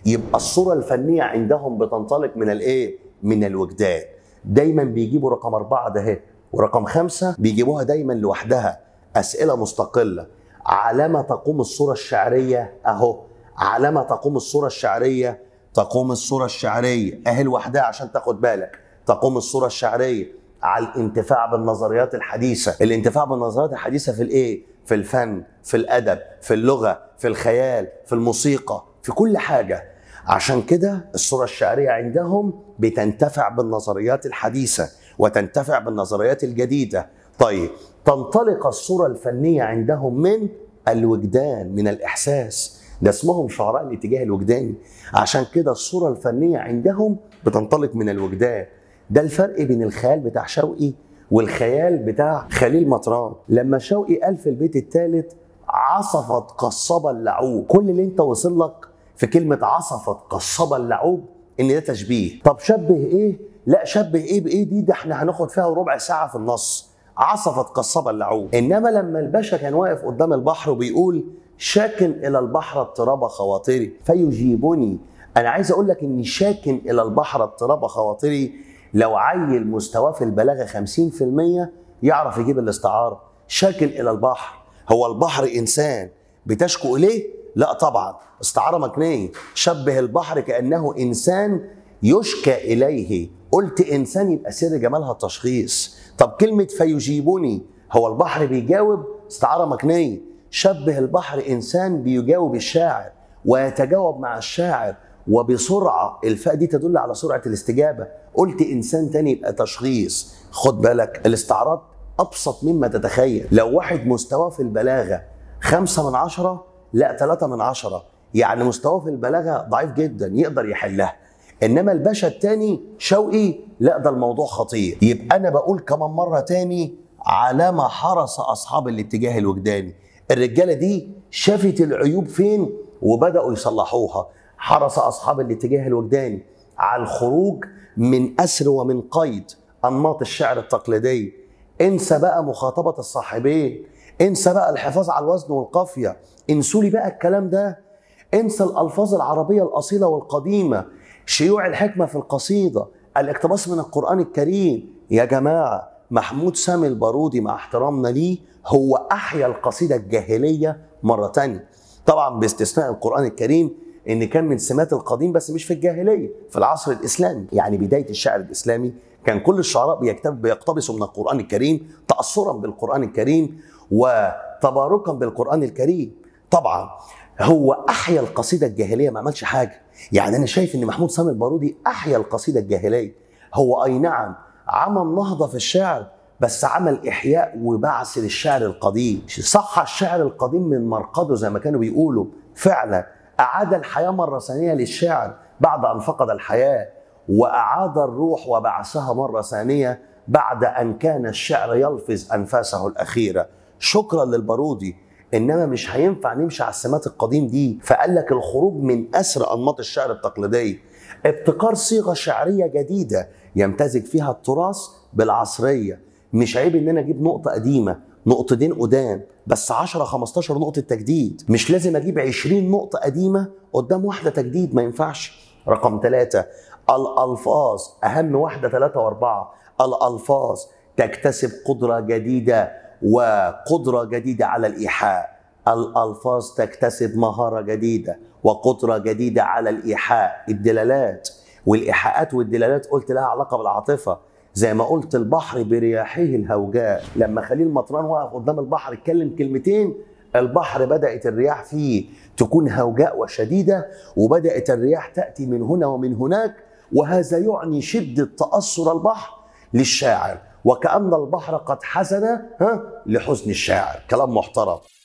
يبقى الصوره الفنيه عندهم بتنطلق من الايه من الوجدان دايما بيجيبوا رقم أربعة ده اهي ورقم خمسة بيجيبوها دايما لوحدها أسئلة مستقلة على ما تقوم الصورة الشعرية أهو على ما تقوم الصورة الشعرية تقوم الصورة الشعرية أهي لوحدها عشان تاخد بالك تقوم الصورة الشعرية على الانتفاع بالنظريات الحديثة الانتفاع بالنظريات الحديثة في الإيه؟ في الفن في الأدب في اللغة في الخيال في الموسيقى في كل حاجة عشان كده الصورة الشعرية عندهم بتنتفع بالنظريات الحديثة وتنتفع بالنظريات الجديدة طيب تنطلق الصورة الفنية عندهم من الوجدان من الإحساس ده اسمهم شعراء الاتجاه الوجداني عشان كده الصورة الفنية عندهم بتنطلق من الوجدان ده الفرق بين الخيال بتاع شوقي والخيال بتاع خليل مطران لما شوقي قال في البيت الثالث عصفت قصبة اللعوب كل اللي انت وصل لك في كلمة عصفت قصبة اللعوب ان ده تشبيه طب شبه ايه لا شبه ايه بايه دي ده احنا هناخد فيها ربع ساعة في النص عصفت قصبة اللعوب انما لما الباشا كان واقف قدام البحر وبيقول شاكن الى البحر اضطراب خواطري فيجيبني انا عايز اقول لك اني شاكن الى البحر اضطراب خواطري لو عيل مستواه في البلاغه 50% يعرف يجيب الاستعاره شاكن الى البحر هو البحر انسان بتشكو اليه لا طبعا استعاره مكنيه شبه البحر كانه انسان يشكى اليه قلت انسان يبقى سر جمالها التشخيص طب كلمه فيجيبني هو البحر بيجاوب استعاره مكنيه شبه البحر انسان بيجاوب الشاعر ويتجاوب مع الشاعر وبسرعه الفاء دي تدل على سرعه الاستجابه قلت انسان تاني يبقى تشخيص خد بالك الاستعراض ابسط مما تتخيل لو واحد مستواه في البلاغه خمسة من عشرة لا ثلاثة من عشرة يعني مستواه في البلاغه ضعيف جدا يقدر يحلها انما الباشا التاني شوقي لا ده الموضوع خطير يبقى انا بقول كمان مره تاني على ما حرص اصحاب الاتجاه الوجداني الرجاله دي شافت العيوب فين وبداوا يصلحوها حرص اصحاب الاتجاه الوجداني على الخروج من اسر ومن قيد انماط الشعر التقليدي انسى بقى مخاطبه الصاحبين انسى بقى الحفاظ على الوزن والقافيه انسوا لي بقى الكلام ده انسى الالفاظ العربيه الاصيله والقديمه شيوع الحكمه في القصيده الاقتباس من القران الكريم يا جماعه محمود سامي البارودي مع احترامنا ليه هو احيا القصيده الجاهليه مره تانية طبعا باستثناء القران الكريم ان كان من سمات القديم بس مش في الجاهليه في العصر الاسلامي يعني بدايه الشعر الاسلامي كان كل الشعراء بيكتب بيقتبسوا من القران الكريم تاثرا بالقران الكريم وتباركا بالقران الكريم طبعا هو احيا القصيده الجاهليه ما عملش حاجه يعني انا شايف ان محمود سامي البارودي احيا القصيده الجاهليه هو اي نعم عمل نهضه في الشعر بس عمل احياء وبعث للشعر القديم صح الشعر القديم من مرقده زي ما كانوا بيقولوا فعلا اعاد الحياه مره ثانيه للشعر بعد ان فقد الحياه واعاد الروح وبعثها مره ثانيه بعد ان كان الشعر يلفظ انفاسه الاخيره شكرا للبارودي انما مش هينفع نمشي على السمات القديم دي فقال لك الخروج من اسر انماط الشعر التقليدي ابتكار صيغه شعريه جديده يمتزج فيها التراث بالعصريه مش عيب ان انا اجيب نقطه قديمه نقطتين قدام بس 10 15 نقطه تجديد مش لازم اجيب 20 نقطه قديمه قدام واحده تجديد ما ينفعش رقم ثلاثة الألفاظ أهم واحدة ثلاثة وأربعة الألفاظ تكتسب قدرة جديدة وقدرة جديدة على الإيحاء الألفاظ تكتسب مهارة جديدة وقدرة جديدة على الإيحاء الدلالات والإيحاءات والدلالات قلت لها علاقة بالعاطفة زي ما قلت البحر برياحه الهوجاء لما خليل مطران وقف قدام البحر اتكلم كلمتين البحر بدأت الرياح فيه تكون هوجاء وشديدة وبدأت الرياح تأتي من هنا ومن هناك وهذا يعني شدة تأثر البحر للشاعر وكأن البحر قد حزن ها لحزن الشاعر كلام محترم